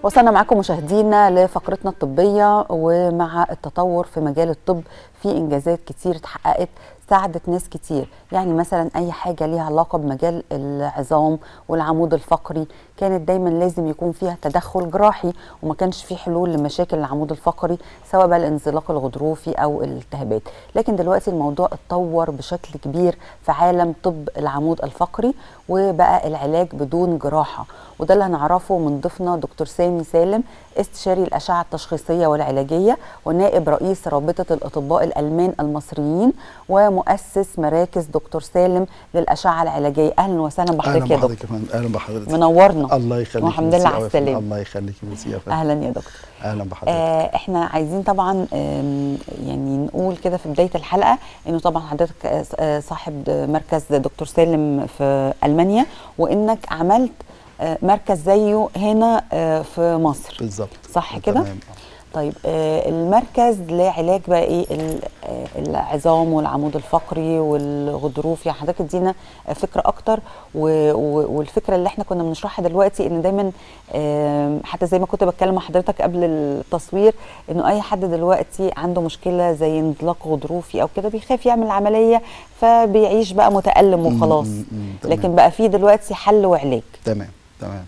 وصلنا معكم مشاهدينا لفقرتنا الطبية ومع التطور في مجال الطب في إنجازات كتير اتحققت ساعدت ناس كتير يعني مثلا أي حاجة ليها علاقة بمجال العظام والعمود الفقري كانت دايما لازم يكون فيها تدخل جراحي وما كانش في حلول لمشاكل العمود الفقري سواء بقى الانزلاق الغضروفي أو الالتهابات لكن دلوقتي الموضوع اتطور بشكل كبير في عالم طب العمود الفقري وبقى العلاج بدون جراحة وده اللي هنعرفه من ضيفنا دكتور سامي سالم استشاري الأشعة التشخيصية والعلاجية ونائب رئيس رابطة الأطباء الألمان المصريين ومؤسس مراكز دكتور سالم للأشعة العلاجية أهلا وسهلا بحضرتك يا دكتور اهلا بحضرتك منورنا الله يخليك والحمد لله على ميرسي أوي يا فندم. السلامة. الله يخليك ميرسي يا فندم أهلا يا دكتور اهلا بحضرتك آه احنا عايزين طبعا آم، يعني نقول كده في بدايه الحلقه انه طبعا حضرتك آه، آه، صاحب مركز دكتور سالم في المانيا وانك عملت آه، مركز زيه هنا آه، في مصر بالظبط صح كده؟ تمام. طيب آه، المركز لعلاج بقى ايه ال- آه، العظام والعمود الفقري والغضروف يعني حضرتك ادينا آه، فكره اكتر و- و- والفكره اللي احنا كنا بنشرحها دلوقتي ان دايما آم، حتى زي ما كنت بتكلم مع حضرتك قبل التصوير انه اي حد دلوقتي عنده مشكله زي انزلاق غضروفي او كده بيخاف يعمل عمليه فبيعيش بقى متالم وخلاص مم، مم، تمام. لكن بقى في دلوقتي حل وعلاج تمام تمام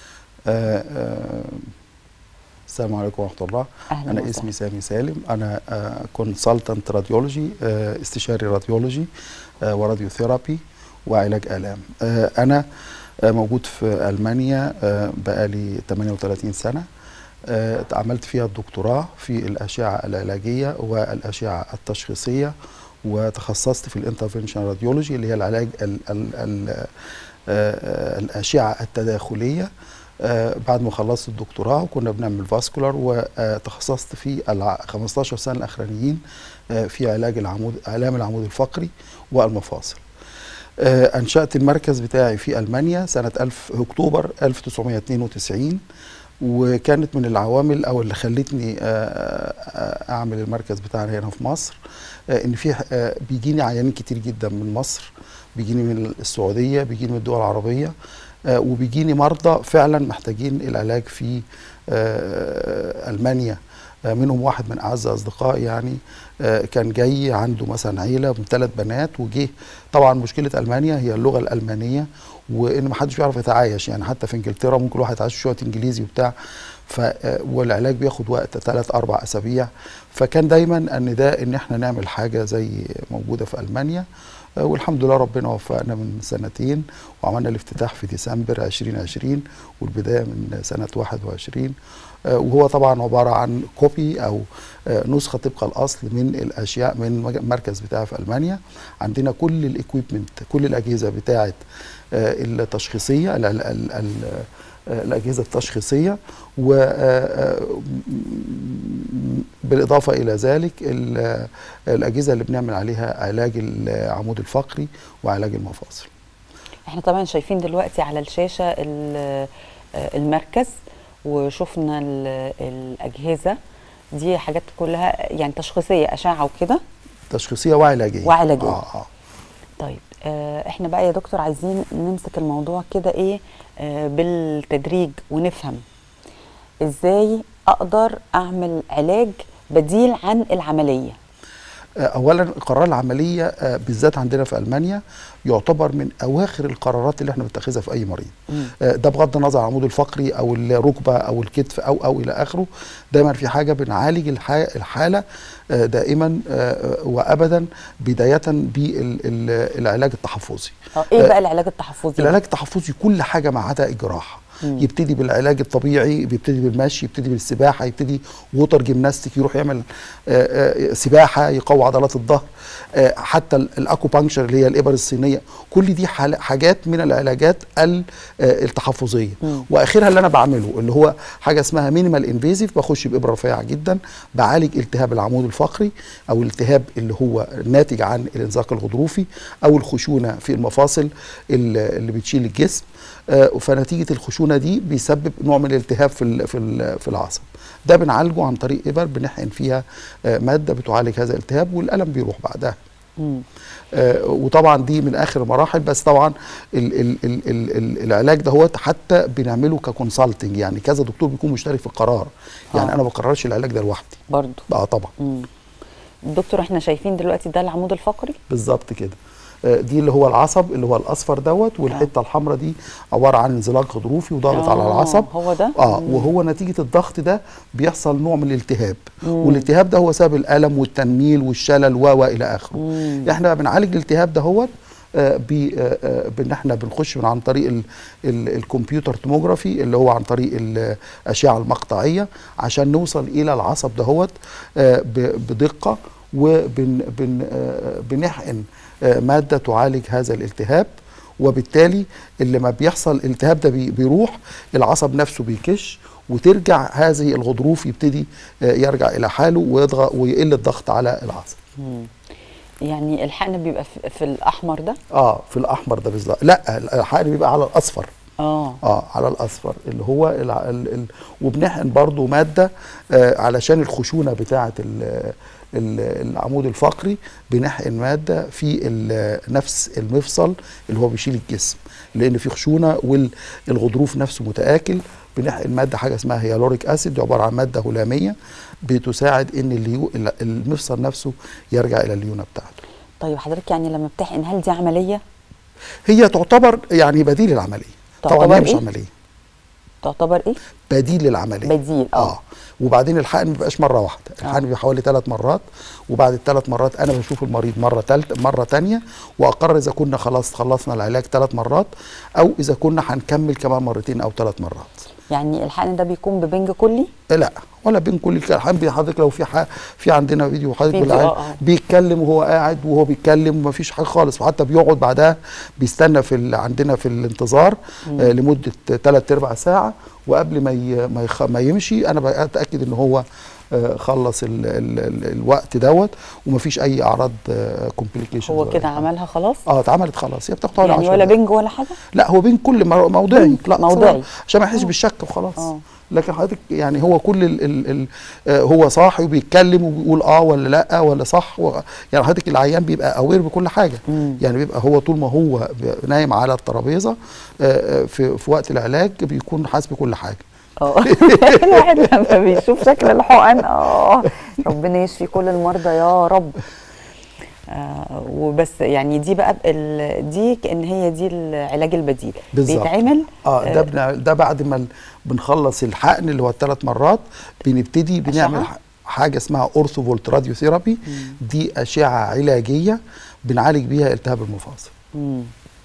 آه آه السلام عليكم ورحمه الله أهلاً انا وسهلاً. اسمي سامي سالم انا آه كونسلتنت راديولوجي آه استشاري راديولوجي آه وراديوثيرابي وعلاج الام آه انا آه موجود في المانيا آه بقالي 38 سنه آه عملت فيها الدكتوراه في الاشعه العلاجيه والاشعه التشخيصيه وتخصصت في الانترفنشن راديولوجي اللي هي العلاج ال ال ال آه، الاشعه التداخليه آه، بعد ما خلصت الدكتوراه وكنا بنعمل فاسكولار وتخصصت في ال 15 سنه الاخرانيين آه، في علاج العمود الام العمود الفقري والمفاصل. آه، انشات المركز بتاعي في المانيا سنه 1000 اكتوبر 1992 وكانت من العوامل او اللي خلتني آه، آه، اعمل المركز بتاعنا هنا في مصر آه، ان في آه، بيجيني عيانين كتير جدا من مصر بيجيني من السعوديه بيجيني من الدول العربيه آه، وبيجيني مرضى فعلا محتاجين العلاج في آه، المانيا آه، منهم واحد من اعز اصدقائي يعني آه، كان جاي عنده مثلا عيله من ثلاث بنات وجه طبعا مشكله المانيا هي اللغه الالمانيه وان ما حدش بيعرف يتعايش يعني حتى في انجلترا ممكن الواحد يتعايش شويه انجليزي وبتاع ف آه، والعلاج بياخد وقت ثلاث اربع اسابيع فكان دايما ان ده ان احنا نعمل حاجه زي موجوده في المانيا آه، والحمد لله ربنا وفقنا من سنتين وعملنا الافتتاح في ديسمبر 2020 والبدايه من سنه 21 آه، وهو طبعا عباره عن كوبي او آه، نسخه طبق الاصل من الاشياء من مج- المركز بتاعي في المانيا عندنا كل الاكويبمنت كل الاجهزه بتاعه آه، التشخيصيه ال- ال- ال- ال- آه، الاجهزه التشخيصيه و آه، آه، م- بالاضافه الى ذلك ال- آه، الاجهزه اللي بنعمل عليها علاج العمود الفقري وعلاج المفاصل احنا طبعا شايفين دلوقتي على الشاشة ال- آه، المركز وشفنا ال- الأجهزة دي حاجات كلها يعني تشخيصية أشعة وكده تشخيصيه وعلاجيه وعلاجية. اه اه طيب آه، احنا بقى يا دكتور عايزين نمسك الموضوع كده ايه آه، بالتدريج ونفهم ازاي اقدر اعمل علاج بديل عن العملية آه، اولا قرار العمليه آه، بالذات عندنا في المانيا يعتبر من اواخر القرارات اللي احنا بنتخذها في اي مريض مم. آه، ده بغض النظر عن العمود الفقري او الركبه او الكتف او او الى اخره دايما في حاجه بنعالج الح- الحاله آه، دائما آه، وابدا بدايه بالعلاج التحفظي اه ايه آه، بقى العلاج التحفظي العلاج التحفظي كل حاجه ما عدا الجراحه مم. يبتدي بالعلاج الطبيعي بيبتدي بالمشي يبتدي بالسباحه يبتدي ووتر جيمناستيك يروح يعمل آه، آه، سباحه يقوي عضلات الظهر آه، حتى ال- الاكوبانكشر اللي هي الابر الصينيه كل دي حال- حاجات من العلاجات ال- آه، التحفظيه مم. واخرها اللي انا بعمله اللي هو حاجه اسمها مينيمال انفيزيف بخش بابره رفيعه جدا بعالج التهاب العمود الفقري او الالتهاب اللي هو ناتج عن الانزلاق الغضروفي او الخشونه في المفاصل اللي اللي بتشيل الجسم آه، فنتيجه الخشونه دي بيسبب نوع من الالتهاب في ال- في ال- في العصب ده بنعالجه عن طريق ابر بنحقن فيها آه، ماده بتعالج هذا الالتهاب والالم بيروح بعدها مم. آه، وطبعا دي من اخر المراحل بس طبعا ال ال ال ال ال العلاج دهوت حتى بنعمله ككونسلتنج يعني كذا دكتور بيكون مشترك في القرار يعني آه. انا ما بقررش العلاج ده لوحدي برضو اه طبعا مم. دكتور احنا شايفين دلوقتي ده العمود الفقري بالظبط كده آه، دي اللي هو العصب اللي هو الاصفر دوت والحته الحمراء دي عباره عن انزلاق غضروفي وضغط على آه، العصب هو ده؟ اه مم. وهو نتيجه الضغط ده بيحصل نوع من الالتهاب والالتهاب ده هو سبب الالم والتنميل والشلل و و الى اخره مم. احنا بنعالج الالتهاب دهوت آه، ب آه، آه، بان احنا بنخش من عن طريق ال ال الكمبيوتر توموجرافي اللي هو عن طريق الاشعه المقطعيه عشان نوصل الى العصب دهوت آه، ب- بدقه وبن بن آه، بنحقن آه، ماده تعالج هذا الالتهاب وبالتالي اللي ما بيحصل الالتهاب ده بي- بيروح العصب نفسه بيكش وترجع هذه الغضروف يبتدي آه، يرجع الى حاله ويضغط ويقل الضغط على العصب مم. يعني الحقن بيبقى في, في الاحمر ده اه في الاحمر ده بالظبط لا الحقن بيبقى على الاصفر اه اه على الاصفر اللي هو ال ال ال وبنحقن برضو ماده آه علشان الخشونه بتاعه ال- ال- العمود الفقري بنحقن ماده في ال- نفس المفصل اللي هو بيشيل الجسم لان في خشونه والغضروف نفسه متاكل بنحقن ماده حاجه اسمها هيالوريك اسيد دي عباره عن ماده هلاميه بتساعد ان الليو المفصل نفسه يرجع الى الليونه بتاعته طيب حضرتك يعني لما بتحقن هل دي عمليه هي تعتبر يعني بديل العمليه طبعا تعتبر هي مش إيه؟ عمليه تعتبر ايه بديل للعمليه بديل اه, اه وبعدين الحقن ما بيبقاش مره واحده الحقن بيبقى حوالي ثلاث مرات وبعد الثلاث مرات انا بشوف المريض مره ثالثه مره ثانيه واقرر اذا كنا خلاص خلصنا العلاج ثلاث مرات او اذا كنا هنكمل كمان مرتين او ثلاث مرات يعني الحقن ده بيكون ببنج كلي لا ولا بين كل الحقن بي- حضرتك لو في ح... في عندنا فيديو حضرتك فيديو، بالعين آه، آه. بيتكلم وهو قاعد وهو بيتكلم ومفيش حاجه خالص وحتى بيقعد بعدها بيستنى في ال... عندنا في الانتظار آه لمده ثلاث ارباع ساعه وقبل ما ي... ما, يخ... ما يمشي انا بتاكد ان هو آه خلص ال... ال... ال... الوقت دوت ومفيش اي اعراض كومبليكيشن هو كده عملها خلاص اه اتعملت خلاص هي بتاخد حوالي يعني 10 ولا دقايق. بنج ولا حاجه لا هو بين كل مو- موضعي بين لا موضعي. موضعي عشان ما يحسش آه. بالشك وخلاص آه. لكن حضرتك يعني هو كل ال ال ال آه هو صاحي وبيتكلم وبيقول اه ولا لا ولا صح و يعني حضرتك العيان بيبقى اوير بكل حاجه مم. يعني بيبقى هو طول ما هو ب- نايم على الترابيزه آه آه، في في وقت العلاج بيكون حاسس بكل حاجه اه الواحد لما بيشوف شكل الحقن اه ربنا يشفي كل المرضى يا رب آه وبس يعني دي بقى ال- دي كان هي دي العلاج البديل بالظبط. بيتعمل اه ده بنع- ده بعد ما ال- بنخلص الحقن اللي هو الثلاث مرات بنبتدي بنعمل أشعة؟ ح- حاجه اسمها اورثوفولت راديو ثيرابي دي اشعه علاجيه بنعالج بيها التهاب المفاصل مم.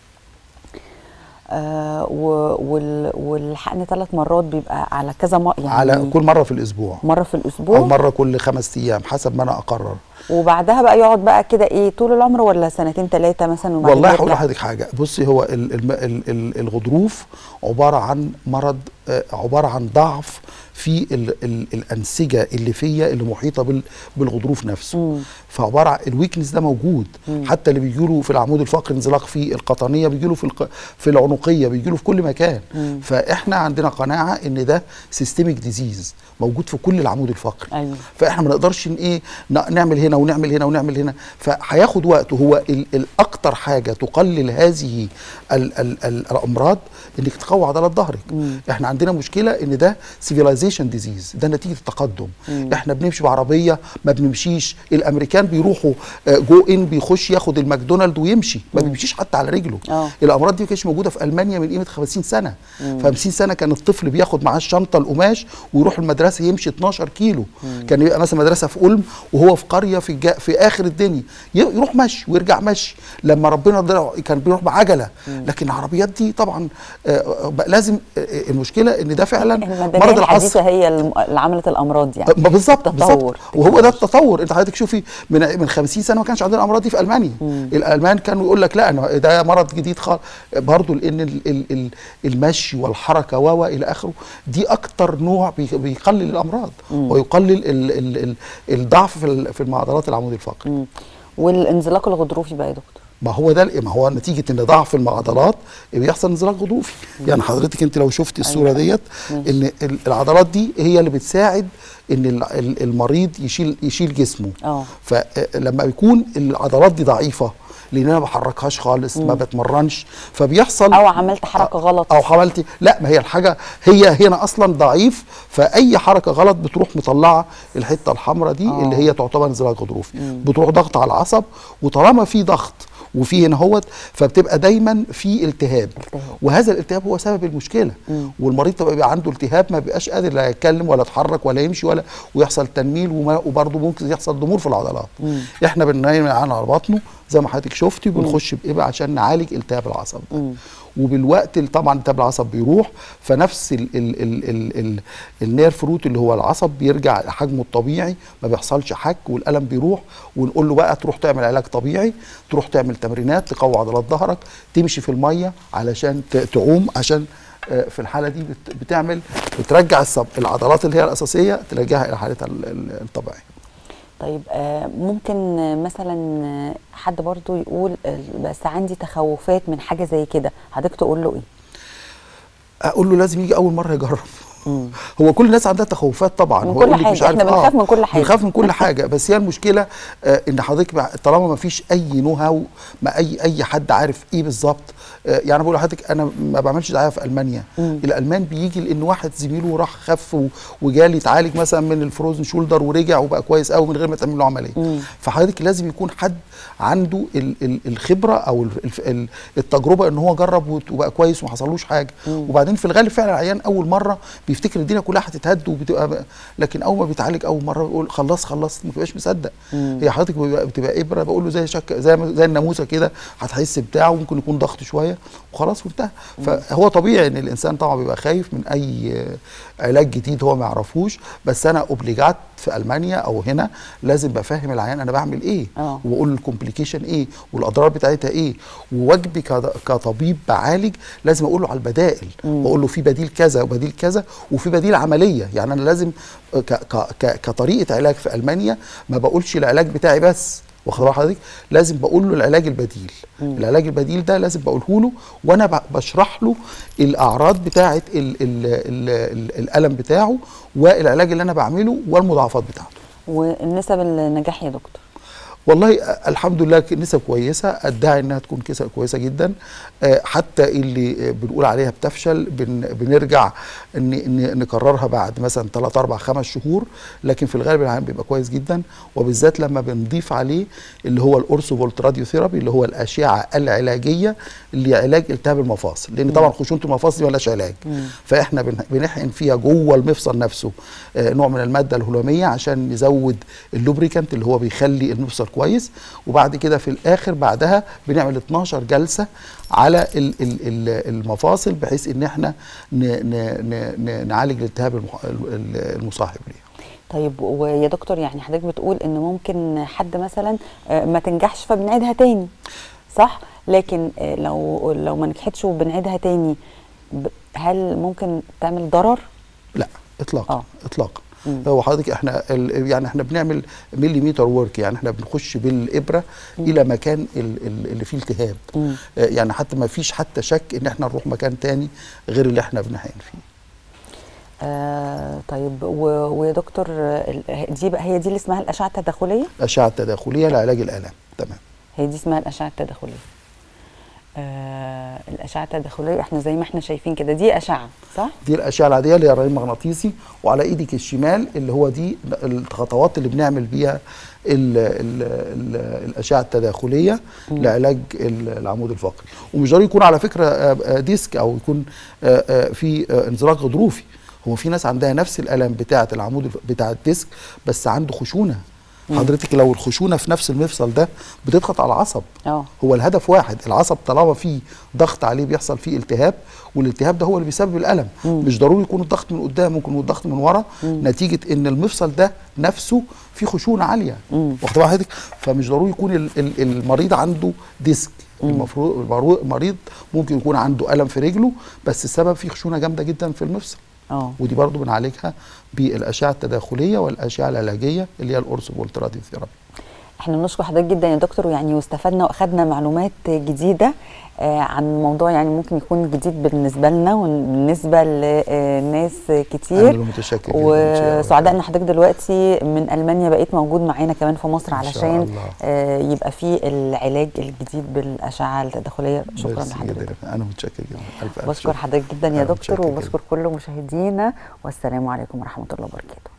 آه و- وال- والحقن ثلاث مرات بيبقى على كذا م... يعني على كل مره في الاسبوع مره في الاسبوع او مره كل خمس ايام حسب ما انا اقرر وبعدها بقى يقعد بقى كده ايه طول العمر ولا سنتين ثلاثه مثلا وبعدين والله هقول يرجع؟ لحضرتك حاجه بصي هو ال ال ال ال الغضروف عباره عن مرض آه، عباره عن ضعف في ال ال الانسجه الليفيه اللي محيطه بال بالغضروف نفسه مم. فعباره عن الويكنس ده موجود مم. حتى اللي بيجي له في العمود الفقري انزلاق في القطنيه بيجي له في الق... في العنقيه بيجي له في كل مكان مم. فاحنا عندنا قناعه ان ده سيستميك ديزيز موجود في كل العمود الفقري ايوه فاحنا ما نقدرش ن- ايه ن- نعمل هنا ونعمل هنا ونعمل هنا فهياخد وقت هو ال- الاكتر حاجه تقلل هذه ال ال ال الامراض انك تقوي عضلات ظهرك مم. احنا عندنا مشكله ان ده سيفيلايزيشن ديزيز ده نتيجه التقدم مم. احنا بنمشي بعربيه ما بنمشيش الامريكان بيروحوا آه، جو ان بيخش ياخد الماكدونالد ويمشي ما بيمشيش حتى على رجله آه. الامراض دي ما كانتش موجوده في المانيا من قيمه 50 سنه ف 50 سنه كان الطفل بياخد معاه الشنطه القماش ويروح المدرسه يمشي 12 كيلو كان يبقى مثلا مدرسه في ألم وهو في قريه في الجا في اخر الدنيا ي- يروح مشي ويرجع مشي لما ربنا ضرع كان بيروح بعجله لكن العربيات دي طبعا آه، بقى لازم آه، المشكله ان ده فعلا المدنيه مرض العصر الحديثه هي الم- اللي عملت الامراض دي يعني ما بالظبط بالظبط تطور. وهو ده التطور انت حضرتك شوفي من من 50 سنه ما كانش عندنا الامراض دي في المانيا الالمان كانوا يقول لك لا أنا ده مرض جديد خالص برضه لان ال ال ال المشي والحركه و الى اخره دي اكتر نوع بي- بيقلل الامراض ويقلل ال ال ال الضعف في ال- في عضلات العمود الفقري مم. والانزلاق الغضروفي بقى يا دكتور ما هو ده ما هو نتيجه ان ضعف العضلات بيحصل انزلاق غضروفي يعني حضرتك انت لو شفتي الصوره أيوة. ديت ان ال- العضلات دي هي اللي بتساعد ان ال- ال- المريض يشيل يشيل جسمه اه فلما يكون العضلات دي ضعيفه لان انا ما بحركهاش خالص ما بتمرنش فبيحصل او عملت حركه غلط او حاولتي لا ما هي الحاجه هي هنا اصلا ضعيف فاي حركه غلط بتروح مطلعه الحته الحمراء دي آه. اللي هي تعتبر انزلاق غضروفي بتروح ضغط على العصب وطالما في ضغط وفي هنا هوت فبتبقى دايما في التهاب التهاب. وهذا الالتهاب هو سبب المشكله والمريض طبعا بيبقى عنده التهاب ما بيبقاش قادر لا يتكلم ولا يتحرك ولا يمشي ولا ويحصل تنميل وما- وبرضه ممكن يحصل ضمور في العضلات احنا بننام على بطنه زي ما حضرتك شفتي وبنخش بإبرة عشان نعالج التهاب العصب ده وبالوقت اللي طبعا التهاب العصب بيروح فنفس ال ال ال ال ال النيرف روت اللي هو العصب بيرجع لحجمه الطبيعي ما بيحصلش حك والالم بيروح ونقول له بقى تروح تعمل علاج طبيعي تروح تعمل تمرينات تقوي عضلات ظهرك تمشي في الميه علشان ت- تعوم عشان آه، في الحاله دي بت- بتعمل بترجع الصب العضلات اللي هي الاساسيه ترجعها الى حالتها ال- ال- الطبيعيه طيب آه، ممكن آه، مثلا آه، حد برضو يقول آه، بس عندي تخوفات من حاجه زي كده حضرتك تقول له ايه اقول له لازم يجي اول مره يجرب هو كل الناس عندها تخوفات طبعا من هو كل يقول لك حاجة، إحنا بنخاف من كل حاجة. بنخاف من كل حاجه بس هي المشكله آه ان حضرتك بع- طالما ما فيش اي نو هاو ما اي اي حد عارف ايه بالظبط آه يعني بقول لحضرتك انا ما بعملش دعايه في المانيا الالمان بيجي لان واحد زميله راح خف و- وجالي يتعالج مثلا من الفروزن شولدر ورجع وبقى كويس قوي من غير ما تعمل له عمليه فحضرتك لازم يكون حد عنده ال ال الخبره او ال ال التجربه ان هو جرب وت- وبقى كويس وما حصلوش حاجه وبعدين في الغالب فعلا العيان اول مره بيفتكر الدنيا كلها هتتهد وبتبقى بقى لكن اول ما بيتعالج اول مره بيقول خلاص خلصت ما بيبقاش مصدق هي حضرتك بيبقى- بتبقى ابره بقول له زي شك زي ما- زي الناموسه كده هتحس بتاعه ممكن يكون ضغط شويه وخلاص وانتهى فهو طبيعي ان الانسان طبعا بيبقى خايف من اي آه، علاج جديد هو ما يعرفوش بس انا اوبليجات في المانيا او هنا لازم بفهم العيان انا بعمل ايه آه. واقول له الكومبليكيشن ايه والاضرار بتاعتها ايه وواجبي كد- كطبيب بعالج لازم اقول له على البدائل واقول له في بديل كذا وبديل كذا وفي بديل عمليه يعني انا لازم ك ك ك كطريقه علاج في المانيا ما بقولش العلاج بتاعي بس واخد بال حضرتك لازم بقول له العلاج البديل العلاج البديل ده لازم بقوله له وانا ب- بشرح له الاعراض بتاعه ال ال ال ال الالم بتاعه والعلاج اللي انا بعمله والمضاعفات بتاعته والنسب النجاح يا دكتور والله آه، الحمد لله ك- نسب كويسه ادعي انها تكون كيسه كويسه جدا آه، حتى اللي آه، بنقول عليها بتفشل بن بنرجع ان ان نكررها بعد مثلا 3 4 5 شهور لكن في الغالب العام بيبقى كويس جدا وبالذات لما بنضيف عليه اللي هو الاورثوفولت راديو ثيرابي اللي هو الاشعه العلاجيه اللي علاج التهاب المفاصل لان طبعا خشونه المفاصل دي مالهاش علاج فاحنا بن- بنحقن فيها جوه المفصل نفسه آه، نوع من الماده الهلاميه عشان نزود اللوبريكانت اللي هو بيخلي المفصل كويس وبعد كده في الاخر بعدها بنعمل 12 جلسه على ال- ال- ال- المفاصل بحيث ان احنا ن- ن- ن- ن- نعالج الالتهاب المح- ال- المصاحب ليه طيب ويا دكتور يعني حضرتك بتقول ان ممكن حد مثلا آه، ما تنجحش فبنعيدها تاني صح لكن آه، لو لو ما نجحتش وبنعيدها تاني ب- هل ممكن تعمل ضرر لا اطلاقا آه. اطلاقا مم. هو حضرتك احنا ال- يعني احنا بنعمل مليمتر ورك يعني احنا بنخش بالابره الى مكان ال- ال- اللي فيه التهاب مم. آه، يعني حتى ما فيش حتى شك ان احنا نروح مكان تاني غير اللي احنا بنحقن فيه آه طيب و- ويا دكتور آه، ال- دي بقى هي دي اللي اسمها الاشعه التداخليه اشعه تداخليه لعلاج الالام تمام هي دي اسمها الاشعه التداخليه آه الاشعه التداخليه احنا زي ما احنا شايفين كده دي اشعه صح دي الاشعه العاديه اللي هي الرنين مغناطيسي وعلى ايدك الشمال اللي هو دي الخطوات اللي بنعمل بيها ال ال ال الاشعه التداخليه لعلاج ال- العمود الفقري ومش ضروري يكون على فكره آه، آه، ديسك او يكون آه، آه، في آه، انزلاق غضروفي هو في ناس عندها نفس الالم بتاعه العمود الف- بتاع الديسك بس عنده خشونه حضرتك لو الخشونه في نفس المفصل ده بتضغط على العصب اه هو الهدف واحد العصب طالما فيه ضغط عليه بيحصل فيه التهاب والالتهاب ده هو اللي بيسبب الالم مش ضروري يكون الضغط من قدام ممكن يكون الضغط من ورا نتيجه ان المفصل ده نفسه فيه خشونه عاليه واخد بال حضرتك فمش ضروري يكون ال- ال- المريض عنده ديسك المفروض المرو- المريض ممكن يكون عنده الم في رجله بس السبب فيه خشونه جامده جدا في المفصل اه ودي برضو بنعالجها بالاشعه التداخليه والاشعه العلاجيه اللي هي القرص والتراديو ثيرابي احنا بنشكر حضرتك جدا يا دكتور ويعني واستفدنا واخدنا معلومات جديده آه، عن موضوع يعني ممكن يكون جديد بالنسبه لنا وبالنسبه لناس كتير انا متشكر جدا إن شاء الله. وسعداء ان حضرتك دلوقتي من المانيا بقيت موجود معانا كمان في مصر إن شاء علشان الله. آه، يبقى في العلاج الجديد بالاشعه التداخليه شكرا ميرسي لحضرتك جدا. انا متشكر جدا الف الف بشكر شكر. حضرتك جدا يا أنا دكتور متشكر جداً. وبشكر كل مشاهدينا والسلام عليكم ورحمه الله وبركاته